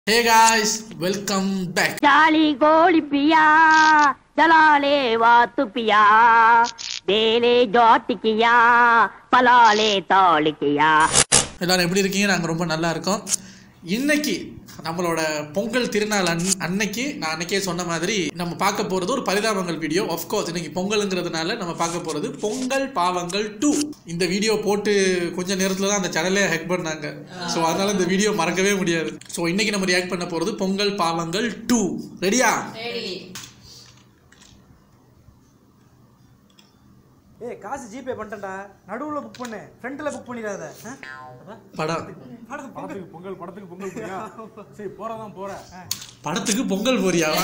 ஹே guys welcome back ಜಾಲಿ ಗೋಳಿ ಪಿಯಾ ಜಲಾಲೆ ವಾತು ಪಿಯಾ ಬೇಲೆ ஜாட்டிக்கியா பலாலே தாளிக்கியா எல்லாரும் எப்படி இருக்கீங்க நாங்கள் ரொம்ப நல்லா இருக்கோம் இன்னைக்கு நம்மளோட பொங்கல் திருநாள் அன் அன்னைக்கு நான் அன்னைக்கே சொன்ன மாதிரி நம்ம பார்க்க போகிறது ஒரு பரிதாபங்கள் வீடியோ கோர்ஸ் இன்னைக்கு பொங்கலுங்கிறதுனால நம்ம பார்க்க போகிறது பொங்கல் பாவங்கள் டூ இந்த வீடியோ போட்டு கொஞ்ச நேரத்தில் தான் அந்த சேனலே ஹேக் பண்ணாங்க ஸோ அதனால இந்த வீடியோ மறக்கவே முடியாது ஸோ இன்னைக்கு நம்ம ரியாக்ட் பண்ண போகிறது பொங்கல் பாவங்கள் டூ ரெடியா ஏய் காசு ஜிபே பண்ணிட்டேன்டா நடுவுல புக் பண்ணு ஃப்ரண்ட்ல புக் பண்ணிடாத ஆ? படம் படத்துக்கு பொங்கல் படத்துக்கு பொங்கல் போறியா சரி போறதான் போற படத்துக்கு பொங்கல் போறியாவா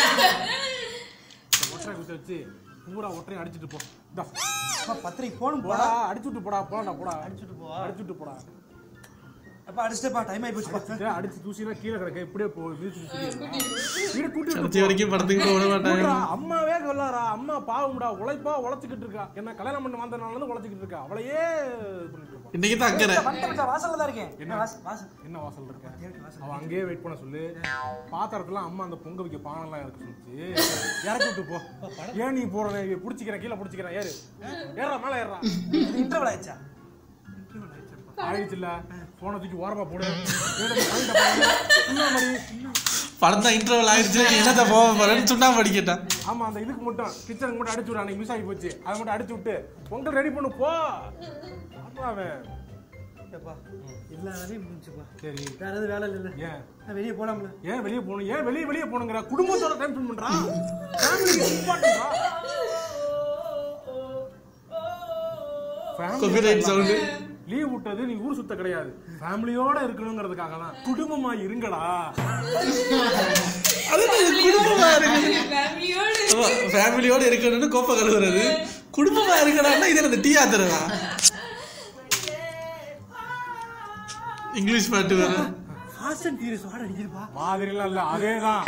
ஒற்றை குத்தி வச்சு பூரா ஒற்றையும் அடிச்சிட்டு போ இந்தா, அப்பா பத்திரிக்கை போகணும் போடா போடா அடிச்சுட்டு போடா போடா போடா அடிச்சுட்டு போ அடிச்சுட்டு போடா அப்பா அடிச்சுட்டேப்பா டைம் ஆகி போச்சுப்பா அடிச்சுட்டு, அடிச்சு தூசினா கீழே கிடக்க இப்படியே போ வீட்டுக்கு தெரியுமா? வீடு கூட்டி விட்டு கடைசி வரைக்கும் படத்துக்கு போக மாட்டாங்க போடுறா, அம்மாவே சொல்லாரா அம்மா பாவம்டா உழைப்பா உழைச்சிக்கிட்டு இருக்கா என்ன கல்யாணம் பண்ணி வந்தனால இருந்து உழைச்சிக்கிட்டு இருக்கா அவளையே இது பண்ணிட்டு இருக்கா. இன்னைக்கு தான் அக்கறை வந்துட்டேன் மச்சான், வாசல்ல தான் இருக்கேன் என்ன வாசல் வாசல் என்ன வாசல் இருக்க அவ அங்கேயே வெயிட் பண்ண சொல்லு பாத்திரத்துல அம்மா அந்த பொங்க வைக்க பானெல்லாம் இறக்க சொல்லுச்சு இறக்கி விட்டு போ ஏன் நீ போற புடிச்சிக்கிறேன் கீழே புடிச்சிக்கிறேன் ஏறு ஏறா மேல ஏறா இது இன்டர்வல் ஆயிடுச்சா ஆயிடுச்சு இல்ல போனை தூக்கி ஓரமா போடு ஏடா, வாங்கிட்ட பாரு. சுண்ணாம்படி. படம் தான் இன்டர்வல் ஆயிடுச்சு நீ என்னத்த போக போறேன்னு சுண்ணாம்பு அடிக்கட்டான் ஆமா அந்த இதுக்கு மட்டும் கிச்சனுக்கு மட்டும் அடிச்சு விடு அன்னைக்கு மிஸ் ஆகி போச்சு அதை மட்டும் அடிச்சு விட்டு பொங்கல் ரெடி பண்ணு போ ஆமா அவன் ஏப்பா எல்லா வேலையும் முடிஞ்சுப்பா சரி வேற எதுவும் வேலை இல்லைல்ல ஏன் நான் வெளியே போலாம்ல ஏன் வெளியே போகணும் ஏன் வெளியே வெளியே போகணுங்கிற குடும்பத்தோட டைம் ஸ்பெண்ட் பண்றா ஃபேமிலிக்கு இம்பார்ட்டன்டா Copyright sound. லீவ் விட்டது நீ ஊர் சுத்த கிடையாது ஃபேமிலியோட இருக்கணுங்கிறதுக்காக தான் குடும்பமா இருங்கடா அது என்னது குடும்பமா இருக்கு ஃபேமிலியோட இருக்கணும்னு கோப்பை கழுவுறது குடும்பமா இருக்கணும்னா இது அந்த டீ ஆத்துறதா இங்கிலீஷ் பாட்டு வேற ஃபாஸ்ட் அண்ட் ஃபியூரியஸ் வாட அடிக்குதுப்பா மாதிரிலாம் இல்ல அதேதான்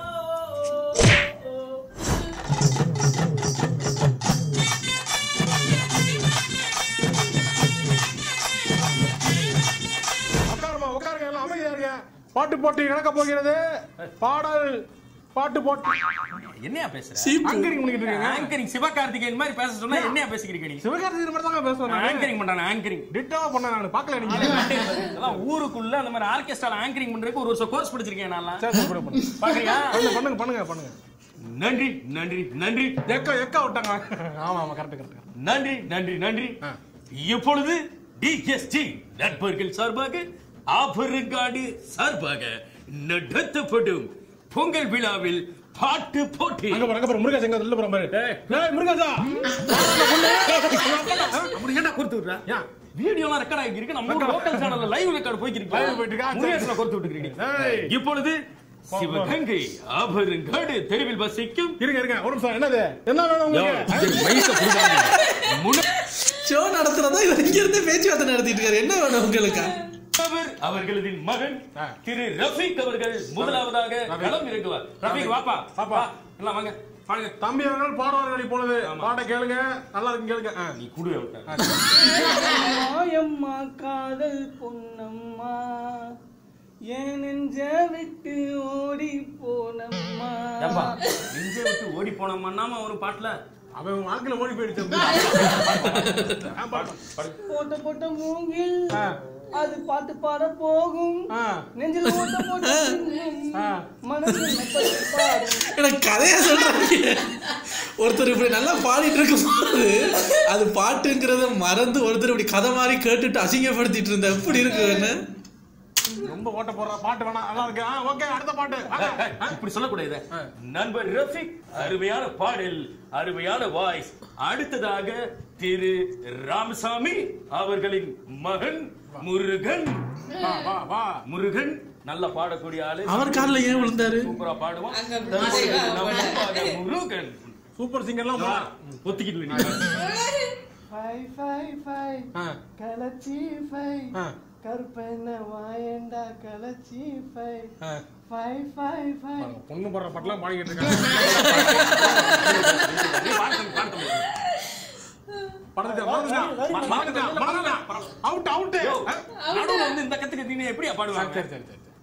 உட்காருமா உட்காருங்க எல்லாம் அமைதியா இருங்க பாட்டு போட்டி நடக்க போகிறது பாடல் பாட்டு போட்டி என்னையா பேசுற சீப்பு ஆங்கரிங் பண்ணிக்கிட்டு இருக்கீங்க ஆங்கரிங் சிவகார்த்திகேயன் மாதிரி பேச சொன்னா என்னையா பேசிக்கிறீங்க நீ சிவகார்த்திகேயன் மாதிரி தாங்க பேசுவேன் நான். ஆங்கரிங் பண்றானே ஆங்கரிங் டிட்டோவா பண்ண நான் பார்க்கல நீங்க இதெல்லாம் ஊருக்குள்ள அந்த மாதிரி ஆர்கெஸ்ட்ரால ஆங்கரிங் பண்றதுக்கு ஒரு வருஷம் கோர்ஸ் படிச்சிருக்கேன் நான் சரி, சரி, பண்ணுங்க. பாக்குறியா பண்ணுங்க பண்ணுங்க பண்ணுங்க பண்ணுங்க நன்றி நன்றி நன்றி எக்கா எக்கா விட்டாங்க ஆமா ஆமா கரெக்ட் கரெக்ட் நன்றி நன்றி நன்றி ஆ. இப்பொழுது டிஎஸ்டி நண்பர்கள் சார்பாக ஆபரங்காடு சார்பாக நடத்தப்படும் பொங்கல் விழாவில் பாட்டு போட்டி அங்க பாரு அங்க பாரு முருகாஜ் எங்க உள்ள போற பாரு ஏய். ஏய் முருகாஜா அப்படி ஏன்டா கொடுத்து விடுற ஏன் வீடியோலாம் ரெக்கார்ட் ஆகி இருக்கு நம்ம லோக்கல் சேனல்ல லைவ் ரெக்கார்ட் போய்க்கிருக்கு Live போயிட்டு இருக்கா? முருகேசனை கொடுத்து விட்டுக்கிறீங்க ஏய். இப்பொழுது சிவகங்கை ஆபரங்காடு தெருவில் வசிக்கும் இருங்க இருங்க ஒரு நிமிஷம் என்னது என்ன வேணும் உங்களுக்கு மைக்க புடுங்காதீங்க. முன- ஷோ நடத்துறதா இவர் இங்க இருந்து பேச்சுவார்த்தை நடத்திட்டு இருக்காரு என்ன வேணும் உங்களுக்கு அவர் அவர்களது மகன் ஆ. திரு ரஃபீக் அவர்கள் முதலாவதாக ரஃபீக். களம் இறங்குவார் ரஃபீக் வாப்பா வாப்பா. வா எல்லாம் வாங்க பாருங்க தம்பி அவர்கள் பாடுவார்கள் இப்பொழுது ஆமா. பாட்டை கேளுங்க நல்லா இருக்கு கேளுங்க ஆ. நீ குடு அவர்கிட்ட. மாயம்மா காதல் பொன்னம்மா ஏன் நெஞ்ச விட்டு ஓடி போனம்மா ஏப்பா, நெஞ்சை விட்டு ஓடி போனோம்னாம ஒரு பாட்டுல அவன் உன் வாழ்க்கையில ஓடி போயிடுச்சு ஆ, பாடு. போட்ட போட்ட மூங்கில் ஆ. அது பாட்டு பாட போகும் ஆ. நெஞ்சில் போட்ட போட்ட சின்னம், ஆ. மனசில் மெப்பட்டு பாடும் எனக்கு கதையா சொல்றாங்க ஒருத்தர் இப்படி நல்லா பாடிட்டு இருக்கும் போது அது பாட்டுங்கிறத மறந்து ஒருத்தர் இப்படி கதை மாதிரி கேட்டுட்டு அசிங்கப்படுத்திட்டு இருந்தா எப்படி இருக்கு என்ன ரொம்ப ஓட்ட போடுற பாட்டு வேணாம் நல்லா இருக்கு ஆ, ஓகே அடுத்த பாட்டு வாங்க. இப்படி சொல்லக்கூடாது நண்பர் ரஃபிக் அருமையான பாடல் அருமையான வாய்ஸ் அடுத்ததாக திரு ராமசாமி அவர்களின் மகன் முருகன் வா வா வா முருகன் நல்லா பாடக்கூடிய ஆளு அவர் காலில் ஏன் விழுந்தாரு சூப்பரா பாடுவான் நமக்காக முருகன் சூப்பர் சிங்கர்லாம் வா, போலாம் ஒத்திக்கிட்டு நீ. ஃபைவ் ஃபைவ் ஃபைவ் ஆ. கலச்சி ஃபைவ் ஆ. கருப்பெண்ண வாயண்டா கலச்சி ஃபைவ் ஆ. ஃபைவ் ஃபைவ் ஃபைவ் பாருங்க, பொண்ணு போடுற பாட்டுலாம் பாடிக்கிட்டு இருக்காங்க நீ பாடு, பாடு தம்பி. மறந்துட்டேன், மறந்துட்டேன், மறந்துட்டேன், மறந்துட்டேன். அவுட் அவுட் யோ, நடுவுல வந்து இந்த கத்துக்கு நீ எப்படியா பாடுவாங்க சரி சரி சரி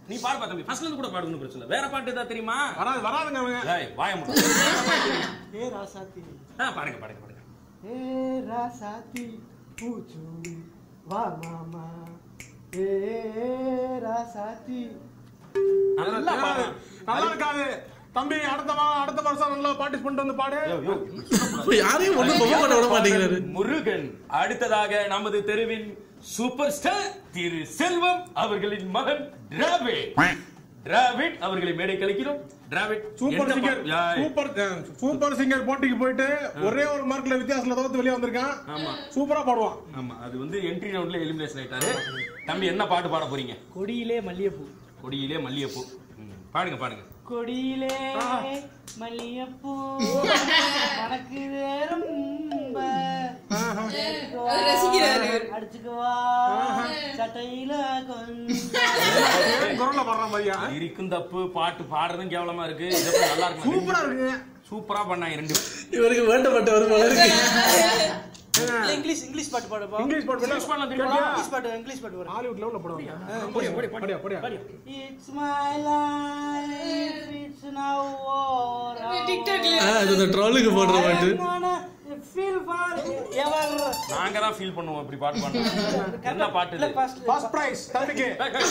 நீ பாடுப்பா தம்பி ஃபர்ஸ்ட்ல இருந்து கூட பாடு ஒண்ணும் பிரச்சனை இல்ல. வேற பாட்டு ஏதாவது தெரியுமா வராது வராதுங்க அவங்க ஏய் வாய மூடு. ஏ ராசாத்தி ஆ பாடுங்க பாடுங்க பாடுங்க ஏ ராசாத்தி பூச்சூடி வா மாமா ஏ ராசாத்தி நல்லா பாடு நல்லா இருக்காது தம்பி அடுத்த வாரம் அடுத்த வருஷம் நல்லா பாட்டிஸ் பண்ணிட்டு வந்து பாடு யோ, யோ. யாரையும் ஒண்ணும் பொம்மை பண்ண விட மாட்டேங்கிறாரு முருகன் அடுத்ததாக நமது தெருவின் சூப்பர் ஸ்டார் திரு செல்வம் அவர்களின் மகன் டிராவிட் டிராவிட் அவர்களை மேடை கழிக்கிறோம் டிராவிட் சூப்பர் என்ன சிங்கர் பா- யாய். சூப்பர் அஹ், சூப்பர் சிங்கர் போட்டிக்கு போயிட்டு ஒரே ஒரு மார்க்ல வித்தியாசத்துல தோத்து வெளியே வந்திருக்கான் ஆமா சூப்பரா பாடுவான் ஆமா அது வந்து என்ட்ரி ரவுண்ட்ல எலிமினேஷன் ஆயிட்டாரு தம்பி என்ன பாட்டு பாட போறீங்க கொடியிலே மல்லிகைப்பூ கொடியிலே மல்லிகைப்பூ ம், பாடுங்க பாடுங்க கொடியிலே மல்லிகைப்பூ மணக்குது ரொம்ப ரசிக்கிறாரு. அடிச்சுக்குவா சட்டையில கொஞ்சம் குரல்ல பாடுற மாதிரியா இருக்கும் தப்பு பாட்டு பாடுறதும் கேவலமா இருக்கு இது எப்படி நல்லா இருக்கு சூப்பரா இருக்குங்க சூப்பரா பண்ணாங்க ரெண்டு பேரும். இவருக்கு வேண்டப்பட்டவர் போல இருக்கு இல்ல, இங்கிலீஷ் இங்கிலீஷ் பாட்டு பாடுப்பா இங்கிலீஷ் பாட்டு இங்கிலீஷ் பாடலாம் தெரியுமா? கேட்டியா? இங்கிலீஷ் பாட்டு இங்கிலீஷ் பாட்டு வரும் ஹாலிவுட் லெவல்ல போடுவாங்க படியா படியா படியா It's my life, it's now or டிக்டாக்ல ஆ, அது இந்த ட்ரோலுக்கு போடுற பாட்டு I'm gonna feel for ever. நாங்க தான் ஃபீல் பண்ணுவோம் இப்படி பாட்டு பண்ணோம் என்ன பாட்டு இது? ஃபர்ஸ்ட் பிரைஸ் தம்பிக்கு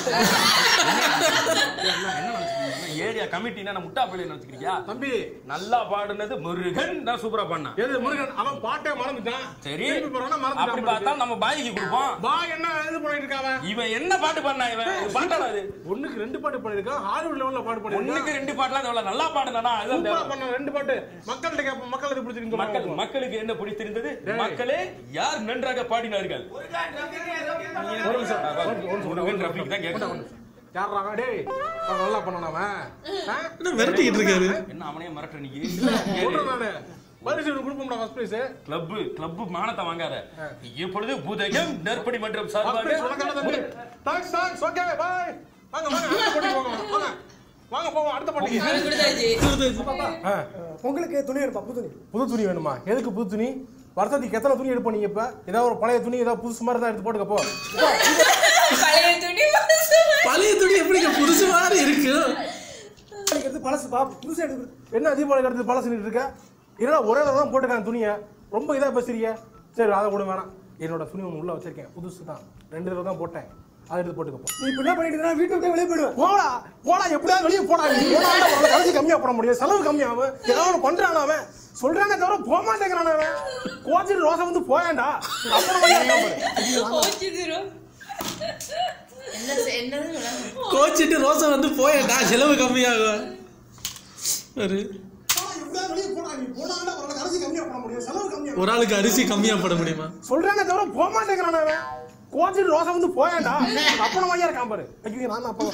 ஏரியா கமிட்டினா நான் முட்டா பிள்ளை நினைச்சுக்கிறியா தம்பி நல்லா பாடுனது முருகன் தான் சூப்பரா பண்ணான் எது முருகன் அவன் பாட்டே மறந்துட்டான் சரி திருப்பி போறானா அப்படி மறந்துட்டான் பார்த்தா நம்ம பாய்க்கு கொடுப்போம் பா என்ன இது பண்ணிட்டு இருக்காவ இவன் என்ன பாட்டு பண்ணா இவன் ஒரு பாட்டாடா அது ஒண்ணுக்கு ரெண்டு பாட்டு பண்ணிருக்கான் ஹாலிவுட் லெவல்ல பாட்டு பண்ணிருக்கான் ஒண்ணுக்கு ரெண்டு பாட்டுலாம் எவ்வளவு நல்லா பாடுனா அதுதான் சூப்பரா தேவை. பண்ண ரெண்டு பாட்டு மக்கள்கிட்ட கேப்ப மக்கள் இது பிடிச்சிருக்கு மக்கள் மக்களுக்கு என்ன பிடித்திருந்தது மக்களே யார் நன்றாக பாடினார்கள் ஒரு நிமிஷம் ஒரு நிமிஷம், ஒரு முருகன் நிமிஷம். ரஃபிக் தான் கேட்கணும் யார்றாங்க டேய் அவன் நல்லா பண்ணான் அவன் ஆ? என்ன மிரட்டிக்கிட்டு இருக்காரு என்ன அவனே மிரட்ட நீ சொல்றேன் நானு பரிசு கொடுப்போம்டா ஃபர்ஸ்ட் பிரைஸ் கிளப் கிளப் மானத்தை வாங்காத இப்பொழுது பூதகம் நற்பணி மன்றம் ஃபர்ஸ்ட் சார்பாக பிரைஸ் உனக்கான தம்பி தேங்க்ஸ் தேங்க்ஸ் ஓகே பை வாங்க வாங்க அடுத்த போட்டி போங்க வாங்க வாங்க போவோம் அடுத்த போட்டிக்கு கொடுத்தாச்சு ஆ, பொங்கலுக்கு துணி எடுப்பா புது துணி புது துணி வேணுமா எதுக்கு புது துணி வருஷத்துக்கு எத்தனை துணி எடுப்போம் நீங்க இப்ப ஏதாவது ஒரு பழைய துணி ஏதாவது புதுசு மாதிரி தான் எடுத்து போட்டுக்க போ பழைய துணி புதுசு. பழைய துணி எப்படிங்க புதுசு மாதிரி இருக்கு எடுத்து பழசு பா புதுசா எடுத்து என்ன தீபாவளி அடுத்து பழசு சொல்லிட்டு இருக்க என்னடா ஒரே தடவை தான் போட்டுருக்காங்க துணியை ரொம்ப இதா பேசுறீங்க சரி அதை கூட வேணாம் என்னோட துணி ஒன்று உள்ள வச்சிருக்கேன் புதுசு தான் ரெண்டு தடவை தான் போட்டேன் அதை எடுத்து போட்டுக்க போ நீ இப்ப என்ன பண்ணிட்டு இருக்கா வீட்டு விட்டு வெளியே போயிடுவேன் போடா போடா எப்படியாவது வெளியே போடா நீ போடா அவனை கடைசி கம்மியா போட முடியும் செலவு கம்மியாகும் ஏதாவது ஒன்று பண்றான் அவன் சொல்றானே தவிர போக மாட்டேங்கிறான் அவன் கோச்சிட்டு ரோசை வந்து போயாண்டா அப்புறம் போய் இருக்கான் பாரு. போச்சுதுரோ. என்ன செ- என்னது விளம்பரம்? கோச்சிட்டு ரோசை வந்து போயேன்டா செலவு கம்மியாகும் ஒரு போடா, எப்படியாவது வெளியே போடா நீ போடாண்டா அவனை கடைசி கம்மியா போட முடியும் செலவு கம்மியா ஒரு ஆளுக்கு அரிசி கம்மியா போட முடியுமா சொல்றானே தவிர போக மாட்டேங்கிறான் அவன் கோச்சிட்டு ரோசை வந்து போயாண்டா அப்புறம் மையா இருக்கான் பாரு ஐயோ நான் அப்பா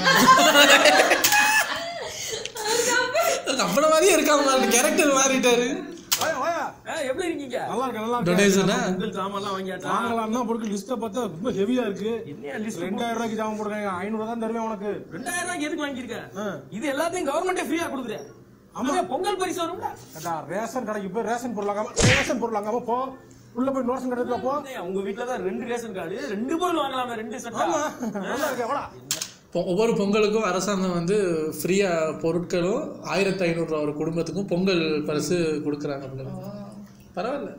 அப்புறம் மாதிரியே இருக்காம கேரக்டர் மாறிட்டாரு வாயா வாயா எப்படி இருக்கீங்க நல்லா இருக்கு நல்லா இருக்கு டொனேஷனா உங்கள் சாமான்லாம் வாங்கியாச்சா வாங்கலாம் பொருட்கள் லிஸ்ட்டை பார்த்தா ரொம்ப ஹெவியா இருக்கு என்ன லிஸ்ட் ரெண்டாயிரம் ரூபாய்க்கு ஜாமான் போடுறாங்க ஐநூறு தான் தருவேன் உனக்கு ரெண்டாயிரம் ரூபாய்க்கு எதுக்கு வாங்கியிருக்க ஆ. இது எல்லாத்தையும் கவர்மெண்டே ஃப்ரீயா கொடுக்குறேன் ஆமா பொங்கல் பரிசு வரும்ல அடா, ரேஷன் கடைக்கு போய் ரேஷன் பொருள் வாங்காம ரேஷன் பொருள் வாங்காம போ உள்ள போய் நோஷன் கடைக்கு போ ஏய், உங்க வீட்ல தான் ரெண்டு ரேஷன் கார்டு ரெண்டு பொருள் வாங்கலாமே ரெண்டு சட்டா ஆமா நல்லா இருக்கு எவ்வளோ பொ- ஒவ்வொரு பொங்கலுக்கும் அரசாங்கம் வந்து ஃப்ரீயாக பொருட்களும் ஆயிரத்தி ஐநூறுரூவா ஒரு குடும்பத்துக்கும் பொங்கல் பரிசு கொடுக்குறாங்க அப்படின்னு பரவாயில்ல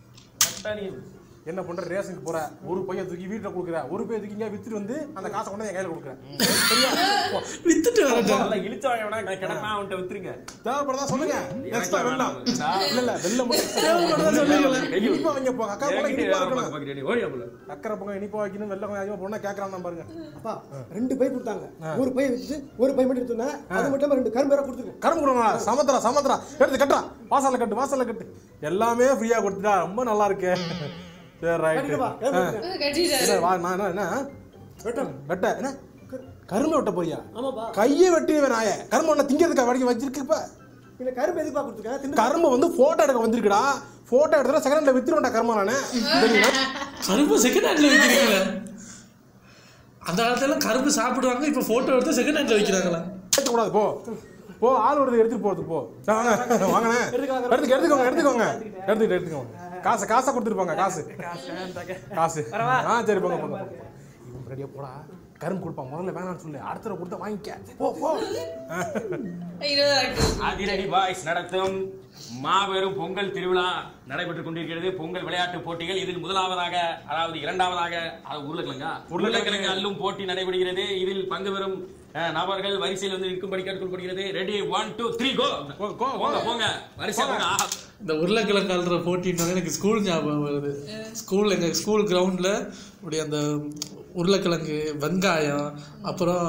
என்ன பண்ற ரேஷனுக்கு போற ஒரு பையன் தூக்கி வீட்டுல கொடுக்குற ஒரு பையன் தூக்கி இங்க வித்துட்டு வந்து அந்த காசை கொண்டு வந்து என் கையில கொடுக்குறேன் சரியா போ. வித்துட்டு வரட்டும் நல்லா இழுச்ச வாங்க வேணா கிடப்பா அவன்கிட்ட வித்துருங்க தேவைப்படுறதா சொல்லுங்க எக்ஸ்ட்ரா வெள்ளம் நான் இல்ல இல்ல வெள்ளம் மட்டும் extra தேவைப்படுதா சொல்லுங்களேன். இனிப்பா வைங்க போ அக்கா போல என்கிட்ட இனிப்பா வேலை இருக்கணும் பார்க்க பார்க்கிறீங்க. ஓடியா போல. அக்கறை பக்கம் இனிப்பா வைக்கணும் வெள்ளம் கொஞ்சம் அதிகமா போனா கேட்கறான் பாருங்க அப்பா ரெண்டு பை கொடுத்தாங்க ஒரு பை வச்சுட்டு ஒரு பை மட்டும் எடுத்துனா அது மட்டும் இல்லாம ரெண்டு கரும்பு வேற கொடுத்துருக்கேன் கரும்பு கொடுங்க சமத்திரா சமத்திரா எடுத்து கட்டுறா வாசல்ல கட்டு வாசல்ல கட்டு எல்லாமே ஃப்ரீயா கொடுத்துட்டா ரொம்ப நல்லா இருக்கு சரி ரைட் கட்டிடுவா, கரும்பு கட்டிட்டாரு வா நான் என்ன என்ன வெட்டணும் வெட்ட என்ன கரும்பு வெட்ட போறியா ஆமாப்பா கையே வெட்டிடுவேன் நாய கரும்பு ஒண்ணு திங்கிறதுக்கா வடிக்க வச்சிருக்கு இப்ப இந்த கரும்பு எதுக்குப்பா கொடுத்துருக்கேன் தின்னு கரும்பு வந்து போட்டோ எடுக்க வந்திருக்குடா போட்டோ எடுத்தா செகண்ட் ஹேண்ட்ல வித்துருவேன்டா கரும்பு நானு தெரியுமா? கரும்பு செகண்ட் ஹேண்ட்ல வைக்கிறீங்களா அந்த காலத்துல கரும்பு சாப்பிடுவாங்க இப்போ போட்டோ எடுத்து செகண்ட் ஹேண்ட்ல வைக்கிறாங்களா பேசக்கூடாது போ போ ஆள் வருது எடுத்துட்டு போறது போ வாங்க வாங்கண்ணே எடுத்துக்க எடுத்துக்கோங்க எடுத்துக்கோங்க எடுத்துக்கிட்டு எடுத்துக்கோங்க காசு காசை கொடுத்துட்டு போங்க காசு காசு ஆ சரி போங்க போங்க போங்க. இவன் ரெடியா போடா கரும்பு கொடுப்பான் முதல்ல வேணாம்னு சொல்லு அடுத்த தடவை கொடுத்தா வாங்கிக்க போ போ இருபதாயிரம் அதிரடி பாய்ஸ் நடத்தும் மாபெரும் பொங்கல் திருவிழா நடைபெற்றுக் கொண்டிருக்கிறது பொங்கல் விளையாட்டு போட்டிகள் இதில் முதலாவதாக அதாவது இரண்டாவதாக அது உருளைக்கிழங்கா உருளைக்கிழங்கு அள்ளும் போட்டி நடைபெறுகிறது இதில் பங்கு பெறும் அஹ், நபர்கள் வரிசையில் வந்து இருக்கும்படி கேட்டுக்கொள்ளப்படுகிறது ready one two three go go, go. போங்க போங்க வரிசை போங்க ஆஹா. இந்த உருளைக்கிழங்கு அல்ற போட்டின்னு எனக்கு ஸ்கூல் ஞாபகம் வருது ஸ்கூல் எங்கள் ஸ்கூல் கிரவுண்டில் இப்படி அந்த உருளைக்கிழங்கு வெங்காயம் அப்புறம்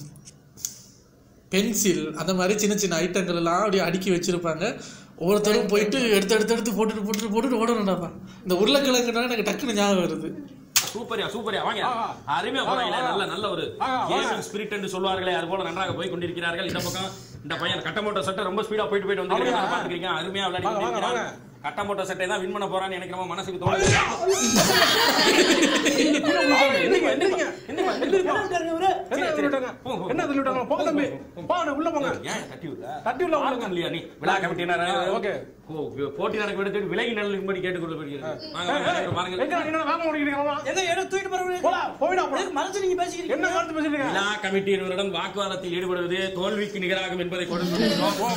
பென்சில் அந்த மாதிரி சின்ன சின்ன ஐட்டங்கள் எல்லாம் அப்படியே அடுக்கி வச்சிருப்பாங்க ஒவ்வொருத்தரும் போயிட்டு எடுத்து எடுத்து எடுத்து போட்டுட்டு போட்டுட்டு போட்டுட்டு ஓடணும்டாப்பா இந்த உருளைக்கிழங்குனா எனக்கு டக்குன்னு ஞாபகம் வருது சூப்பரியா சூப்பரியா வாங்க அருமையா போறாங்களே நல்ல நல்ல ஒரு கேமிங் ஸ்பிரிட் என்று சொல்வார்களே அது போல நன்றாக போய் கொண்டிருக்கிறார்கள் இந்த பக்கம் இந்த பையன் கட்டமோட்டோ சட்டை ரொம்ப ஸ்பீடா போயிட்டு போயிட்டு வந்து பாத்துக்கிறீங்க அருமையா விளையாடி வாங்க, வாங்க, கொண்டிருக்கிறான் கட்டமோட்டோ சட்டை தான் வின் பண்ண போறான்னு எனக்கு நம்ம மனசுக்கு தோணுது எந்திரிங்க, எந்திரிங்க, எந்திரிங்க, எந்திரிங்க. என்ன சொல்லிட்டாங்க என்ன சொல்லிட்டாங்க போங்க தம்பி போங்க உள்ள போங்க ஏன் தட்டி விடல? தட்டி உள்ள விடுங்க. ஆட்டம் இல்லையா நீ? விழா கமிட்டியினர், ஓகே. ஓ, போட்டி நடக்க விடுத்து விலகி நல்லும்படி கேட்டுக்கொள்ளப்படுகிறது வாங்க, வாங்க, வாங்க. எங்க என்ன வேகமா ஓடிக்கிறீங்க எங்க எடுத்து தூக்கிட்டு போறவங்க போடா போயிடா போடா. மனசு நீங்க பேசிக்கிறீங்க என்ன கருத்து பேசுறீங்க விழா கமிட்டியினரிடம் வாக்குவாதத்தில் ஈடுபடுவது தோல்விக்கு நிகராகும் என்பதை கொடுத்து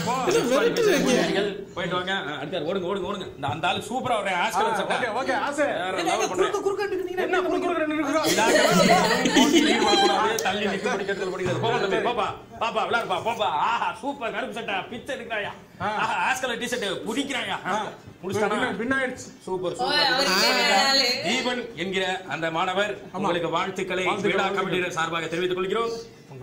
போயிட்டு வாங்க ஆ, அடுத்தாரு ஓடுங்க ஓடுங்க ஓடுங்க இந்த அந்த ஆளு சூப்பரா ஒரு ஆஸ்கலர் சட்டை ஓகே ஓகே ஆசை வேற என்ன, level எங்க பண்றேன். குறுக்க குறுக்க நிக்கிறீங்க என்ன குறுக்கு குறுக்கு நின்னுக்கிறோம் விழா கமிட்டியினரும் போட்டியில் ஈடுபடக்கூடாது, தள்ளி நிற்கும்படி கேட்டுக்கொள்ளப்படுகிறது. போங்க தம்பி, போப்பா, பாப்பா, விளையாடுப்பா, போப்பா. ஆஹா, சூப்பர் கருப்பு சட்டை, பிச்சை எடுக்கிறாயா. ஆஹா, ஆஸ்கலர் t-shirt, புடிக்கிறாயா. முடிச்சிட்டானா? வின் ஆயிடுச்சு சூப்பர் ஓ, சூப்பர் அவருக்கு ஆளு. தீபன் என்கிற அந்த மாணவர் உங்களுக்கு வாழ்த்துக்களை விழா கமிட்டியினர் சார்பாக தெரிவித்துக் கொள்கிறோம்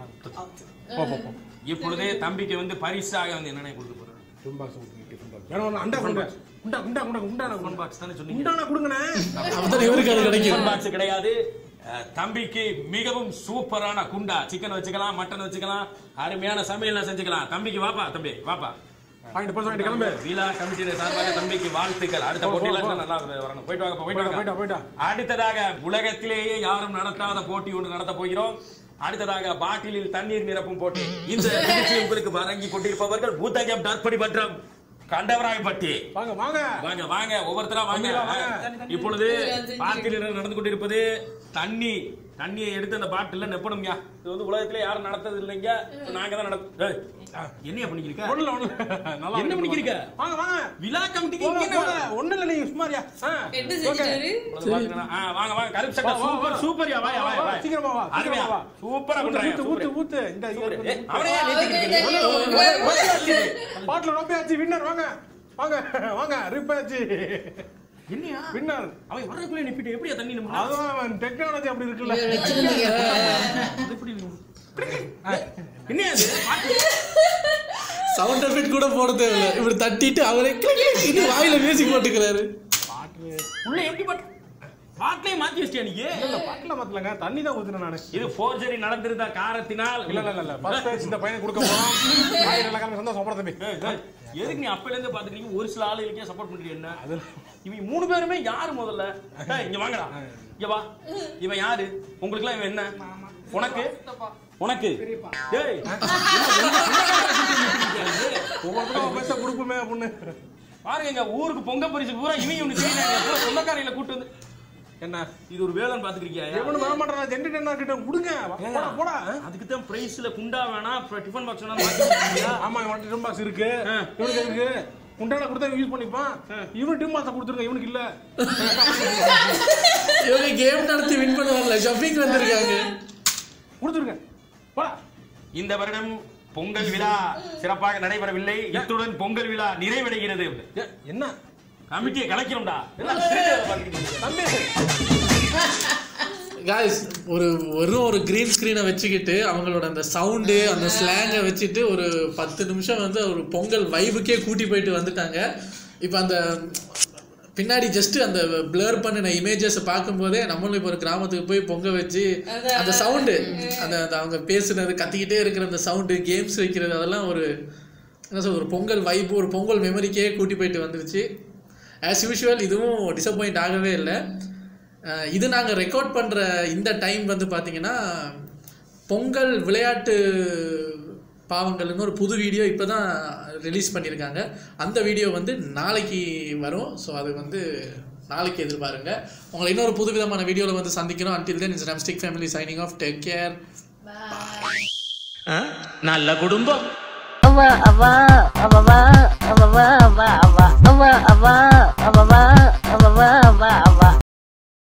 போ போ போ இப்பொழுது தம்பிக்கு வந்து பரிசாக வந்து என்னென்ன கொடுக்க போறோம் டிஃபன் பாக்ஸ் டிஃபன் பாக்ஸ் வேணும் வேணும், அண்டா கொடுங்க உண்டா உண்டா உண்டா உண்டான டிஃபன் கொடுங்க பாக்ஸ் தானே சொன்னீங்க உண்டான கொடுங்கண்ணே அப்பதான் இவருக்கு அது கிடைக்கும் டிஃபன் பாக்ஸ் கிடையாது அஹ், தம்பிக்கு மிகவும் சூப்பரான குண்டா சிக்கன் வச்சுக்கலாம் மட்டன் வச்சுக்கலாம் அருமையான சமையல் செஞ்சுக்கலாம் தம்பிக்கு வாப்பா தம்பி வாப்பா வாங்கிட்டு போய் வாங்கிட்டு கிளம்பு விழா கமிட்டியினர் சார்பாக தம்பிக்கு வாழ்த்துக்கள் அடுத்த போட்டியில இன்னும் நல்லா வரணும் போயிட்டு வாங்க போயிட்டு போயிட்டா வாங்க போயிட்டா அடுத்ததாக உலகத்திலேயே யாரும் நடத்தாத போட்டி ஒன்று நடத்த போகிறோம் அடுத்ததாக பாட்டிலில் தண்ணீர் நிரப்பும் போட்டி இந்த நிகழ்ச்சியை உங்களுக்கு வழங்கி கொண்டிருப்பவர்கள் பூத்தகம் தற்படி பற்றம் கண்டவராயப்பட்டி வாங்க வாங்க வாங்க வாங்க ஒவ்வொருத்தரா வாங்க வாங்க. இப்பொழுது பாட்டிலில் நடந்து கொண்டிருப்பது தண்ணி தண்ணியை எடுத்து அந்த பாட்டில நெப்பணுங்க இது வந்து உலகத்திலே யாரும் நடத்தது இல்லைங்க நாங்க தான் நடத்த என்னையா பண்ணிக்கிறீங்க ஒண்ணுல ஒண்ணு நல்லா என்ன பண்ணிக்கிறீங்க வாங்க வாங்க விழா கமிட்டிக்கு போங்க, இங்க என்ன போங்க. ஒண்ணும் இல்ல நீங்க சும்மாரியா ஆ. என்ன செஞ்சுட்டாரு உங்களை பாத்தீங்கன்னா, ஆ, வாங்க வாங்க கருப்பு சட்டை வா, வா, சூப்பர் வா. சூப்பர்யா வாயா வாயா வா, வாயா சீக்கிரமா வா, அருமையா சீக்கிரமா வா. சூப்பரா ஊத்து, பண்றாங்க ஊத்து, ஊத்து, ஊத்து. இந்த இங்க சூப்பர். இருக்கு. ஏய், அவனையே நிறுத்திக்கிட்டு பாட்டில் ரொம்பியாச்சு வின்னர் வாங்க வாங்க வாங்க ரிப்பாச்சு என்னையா வின்னர் அவன் வரக்குள்ளே நிப்பிட்டு எப்படியா தண்ணி நம்ம அதுவும் டெக்னாலஜி அப்படி இருக்குல்ல என்னையா அது பாட்டு சவுண்ட் எஃபெக்ட் கூட போட தேவையில்ல இப்படி தட்டிட்டு அவரே கிளிக் கிளிக் இது வாயில மியூசிக் போட்டுக்கிறாரு உள்ள எப்படி பாட்டு பாட்டிலே மாத்தி வச்சிட்டியா நீ இல்ல பாட்டில மாத்தலங்க தண்ணி தான் ஊத்துனேன் நானு இது போர்ஜரி நடந்திருந்த காரணத்தினால் இல்ல இல்ல இல்ல ஃபர்ஸ்ட் டைம் இந்த பையனை கொடுக்க போறோம் பாய் நல்ல காரணம் சந்தோஷம் போற தம்பி ஏய், ஏய், எதுக்கு நீ அப்பல இருந்து பாத்துக்கிறீங்க ஒரு சில ஆளுகளுக்கே சப்போர்ட் பண்றீங்க என்ன இவங்க மூணு பேருமே யாரு முதல்ல ஏய், இங்க வாங்கடா இங்க வா இவன் யாரு உங்களுக்கு எல்லாம் இவன் என்ன உனக்கு உனக்கு ஏய் ஒவ்வொருத்தரும் பைசா கொடுப்போமே அப்படின்னு பாருங்க எங்க ஊருக்கு பொங்க பரிசு பூரா இவன் இவனு செய்யறாங்க பூரா சொந்தக்காரையில கூட்டு வந்து என்ன இது ஒரு வேலைன்னு பாத்துக்கிறீங்க எவனு வர மாட்டான் ஜென்டி என்ன கிட்ட கொடுங்க போடா போடா அதுக்கு தான் பிரைஸ்ல குண்டா வேணா அப்புறம் டிஃபன் பாக்ஸ் வேணா மாத்தி கொடுக்குறீங்களா? ஆமா இவன் டிம் பாக்ஸ் இருக்கு ஆ. இவனுக்கு இருக்கு உண்டான கொடுத்தா யூஸ் பண்ணிப்பான் இவன் டிம் பாக்ஸ் கொடுத்துருங்க இவனுக்கு இல்ல இவங்க கேம் நடத்தி வின் பண்ணுவாங்கல்ல ஷப்பிங் வந்திருக்காங்க கொடுத்துருங்க போடா இந்த வருடம் பொங்கல் விழா சிறப்பாக நடைபெறவில்லை இத்துடன் பொங்கல் விழா நிறைவடைகிறது ஏ, என்ன கமிட்டியை கலைக்கிறோம்டா எல்லாம் திருட்டு பண்ணிக்கிட்டு. தம்பி காய்ஸ் ஒரு வெறும் ஒரு கிரீன் ஸ்க்ரீனை வச்சுக்கிட்டு அவங்களோட அந்த சவுண்டு அந்த ஸ்லாங்கை வச்சுட்டு ஒரு பத்து நிமிஷம் வந்து ஒரு பொங்கல் வைபுக்கே கூட்டி போயிட்டு வந்துட்டாங்க இப்போ அந்த பின்னாடி ஜஸ்ட் அந்த பிளர் பண்ணின இமேஜஸை பார்க்கும்போதே நம்மளும் இப்போ ஒரு கிராமத்துக்கு போய் பொங்க வச்சு அந்த சவுண்டு அந்த அந்த அவங்க பேசுனது கத்திக்கிட்டே இருக்கிற அந்த சவுண்டு கேம்ஸ் வைக்கிறது அதெல்லாம் ஒரு என்ன சொல்ற ஒரு பொங்கல் வைப்பு ஒரு பொங்கல் மெமரிக்கே கூட்டி போயிட்டு வந்துருச்சு ஆஸ் யூஷுவல் இதுவும் டிசப்பாயிண்ட் ஆகவே இல்லை அஹ் இது நாங்கள் ரெக்கார்ட் பண்ணுற இந்த டைம் வந்து பார்த்தீங்கன்னா பொங்கல் விளையாட்டு பாவங்கள்னு ஒரு புது வீடியோ இப்போ தான் ரிலீஸ் பண்ணியிருக்காங்க அந்த வீடியோ வந்து நாளைக்கு வரும் ஸோ அது வந்து நாளைக்கு எதிர்பாருங்க உங்களை இன்னொரு புதுவிதமான வீடியோவில் வந்து சந்திக்கிறோம் அன்டில் தென் இட்ஸ் நம்ஸ்டிக் family signing off take care நல்ல குடும்பம் அவா அவா அவவா அவவா அவா அவா அவா அவா